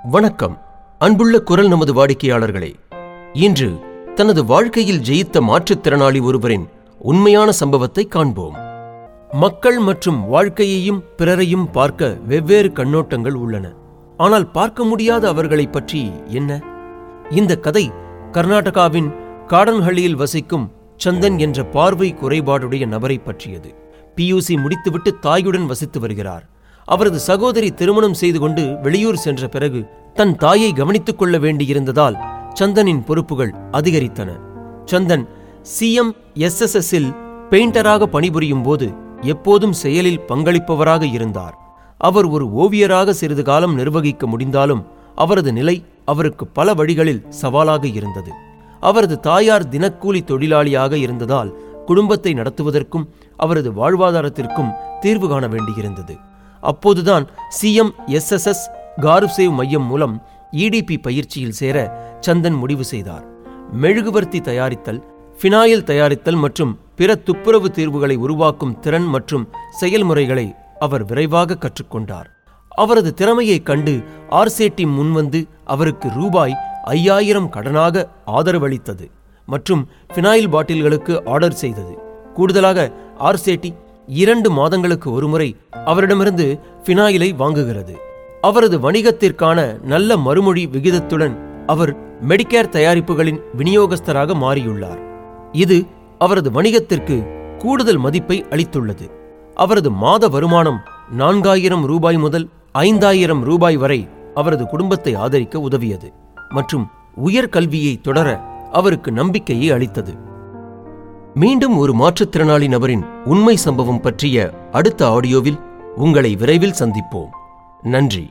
வணக்கம் அன்புள்ள குரல் நமது வாடிக்கையாளர்களே இன்று தனது வாழ்க்கையில் ஜெயித்த மாற்றுத்திறனாளி ஒருவரின் உண்மையான சம்பவத்தை காண்போம் மக்கள் மற்றும் வாழ்க்கையையும் பிறரையும் பார்க்க வெவ்வேறு கண்ணோட்டங்கள் உள்ளன ஆனால் பார்க்க முடியாத அவர்களைப் பற்றி என்ன இந்த கதை கர்நாடகாவின் காடன்ஹள்ளியில் வசிக்கும் சந்தன் என்ற பார்வை குறைபாடுடைய நபரை பற்றியது பியூசி முடித்துவிட்டு தாயுடன் வசித்து வருகிறார் அவரது சகோதரி திருமணம் செய்து கொண்டு வெளியூர் சென்ற பிறகு தன் தாயை கவனித்துக் கொள்ள வேண்டியிருந்ததால் சந்தனின் பொறுப்புகள் அதிகரித்தன சந்தன் சிஎம் எஸ்எஸ்எஸ்ஸில் பெயிண்டராக பணிபுரியும் போது எப்போதும் செயலில் பங்களிப்பவராக இருந்தார் அவர் ஒரு ஓவியராக சிறிது காலம் நிர்வகிக்க முடிந்தாலும் அவரது நிலை அவருக்கு பல வழிகளில் சவாலாக இருந்தது அவரது தாயார் தினக்கூலி தொழிலாளியாக இருந்ததால் குடும்பத்தை நடத்துவதற்கும் அவரது வாழ்வாதாரத்திற்கும் தீர்வு காண வேண்டியிருந்தது அப்போதுதான் சிஎம் எஸ்எஸ்எஸ் கார்வ்சேவ் மையம் மூலம் இடிபி பயிற்சியில் சேர சந்தன் முடிவு செய்தார் மெழுகுவர்த்தி தயாரித்தல் ஃபினாயில் தயாரித்தல் மற்றும் பிற துப்புரவு தீர்வுகளை உருவாக்கும் திறன் மற்றும் செயல்முறைகளை அவர் விரைவாக கற்றுக்கொண்டார் அவரது திறமையைக் கண்டு ஆர்சேட்டி முன்வந்து அவருக்கு ரூபாய் ஐயாயிரம் கடனாக ஆதரவளித்தது மற்றும் ஃபினாயில் பாட்டில்களுக்கு ஆர்டர் செய்தது கூடுதலாக ஆர்சேட்டி இரண்டு மாதங்களுக்கு ஒருமுறை அவரிடமிருந்து ஃபினாயிலை வாங்குகிறது அவரது வணிகத்திற்கான நல்ல மறுமொழி விகிதத்துடன் அவர் மெடிக்கேர் தயாரிப்புகளின் விநியோகஸ்தராக மாறியுள்ளார் இது அவரது வணிகத்திற்கு கூடுதல் மதிப்பை அளித்துள்ளது அவரது மாத வருமானம் நான்காயிரம் ரூபாய் முதல் ஐந்தாயிரம் ரூபாய் வரை அவரது குடும்பத்தை ஆதரிக்க உதவியது மற்றும் உயர்கல்வியை தொடர அவருக்கு நம்பிக்கையை அளித்தது மீண்டும் ஒரு மாற்றுத்திறனாளி நபரின் உண்மை சம்பவம் பற்றிய அடுத்த ஆடியோவில் உங்களை விரைவில் சந்திப்போம் நன்றி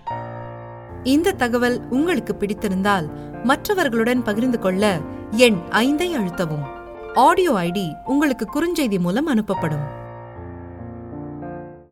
இந்த தகவல் உங்களுக்கு பிடித்திருந்தால் மற்றவர்களுடன் பகிர்ந்து கொள்ள எண் ஐந்தை அழுத்தவும் ஆடியோ ஐடி உங்களுக்கு குறுஞ்செய்தி மூலம் அனுப்பப்படும்